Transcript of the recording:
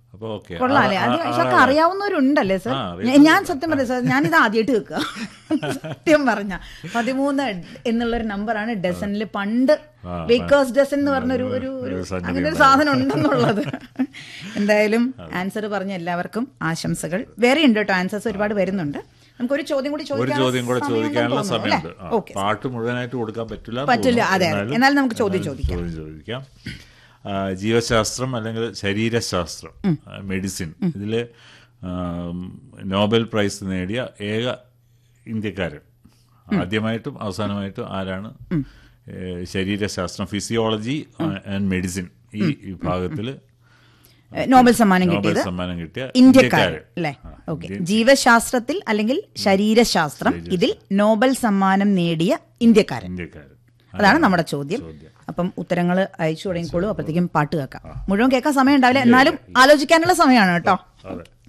അപ്പൊ ഓക്കെ കൊള്ളാം അല്ലേ അത് പക്ഷെ അറിയാവുന്നവരുണ്ടല്ലേ സർ ആ, ഞാൻ- ഞാൻ സത്യം പറയാം സർ ഞാനിത് ആദ്യമായിട്ട് കേൾക്കുക സത്യം പറഞ്ഞ പതിമൂന്ന് എന്നുള്ളൊരു നമ്പറാണ് ഡസനിൽ പണ്ട് ആ, ബേക്കേഴ്സ് ഡസൻ എന്ന് പറഞ്ഞൊരു ഒരു ഒരു ഒരു സംഗതി അങ്ങനെ ഒരു സാധനം ഉണ്ടെന്നുള്ളത് എന്തായാലും ആൻസർ പറഞ്ഞ എല്ലാവർക്കും ആശംസകൾ വേറെ ഉണ്ട് കേട്ടോ ആൻസേഴ്സ് ഒരുപാട് വരുന്നുണ്ട് നമുക്ക് ഒരു ചോദ്യം കൂടി ഒരു ചോദിക്കാനുള്ള ചോദ്യം കൂടെ സമയമുണ്ടെന്ന് ചോദിക്കാനുള്ള തോന്നുന്നു, സമയമുണ്ട് അല്ലേ? ആ, ഓക്കെ പാട്ട് മുഴുവനായിട്ട് കൊടുക്കാൻ പറ്റില്ല പറ്റില്ല, അതെ, അതെ. എന്നാലും നമുക്ക് ചോദ്യം ചോദിക്കാം. ചോദ്യം ചോദിക്കാം ആ, ജീവശാസ്ത്രം അല്ലെങ്കിൽ ശരീരശാസ്ത്രം മെഡിസിൻ ഇതില് ആം, നോബൽ പ്രൈസ് നേടിയ ഏക ഇന്ത്യക്കാരൻ ആദ്യമായിട്ടും അവസാനമായിട്ടും ആരാണ് ഏ, ശരീരശാസ്ത്രം ഫിസിയോളജി ആൻഡ് മെഡിസിൻ ഈ വിഭാഗത്തിൽ നോബൽ സമ്മാനം നോബൽ കിട്ടിയത് സമ്മാനം കിട്ടിയ ഇന്ത്യക്കാരൻ അല്ലേ ആ, ഓക്കെ ഇന്ത്യൻ- ജീവശാസ്ത്രത്തിൽ അല്ലെങ്കിൽ ശരീരശാസ്ത്രം ഇതിൽ നോബൽ സമ്മാനം നേടിയ ഇന്ത്യക്കാരൻ ഇന്ത്യക്കാരൻ അതാണ് നമ്മുടെ ചോദ്യം ചോദ്യം. അപ്പം ഉത്തരങ്ങൾ അയച്ചു തുടങ്ങിക്കോളൂ അപ്പോഴത്തേക്കും പാട്ട് കേൾക്കാം മുഴുവൻ കേൾക്കാൻ സമയം ഉണ്ടാവില്ല എന്നാലും ആലോചിക്കാനുള്ള സമയമാണ് കേട്ടോ അതെ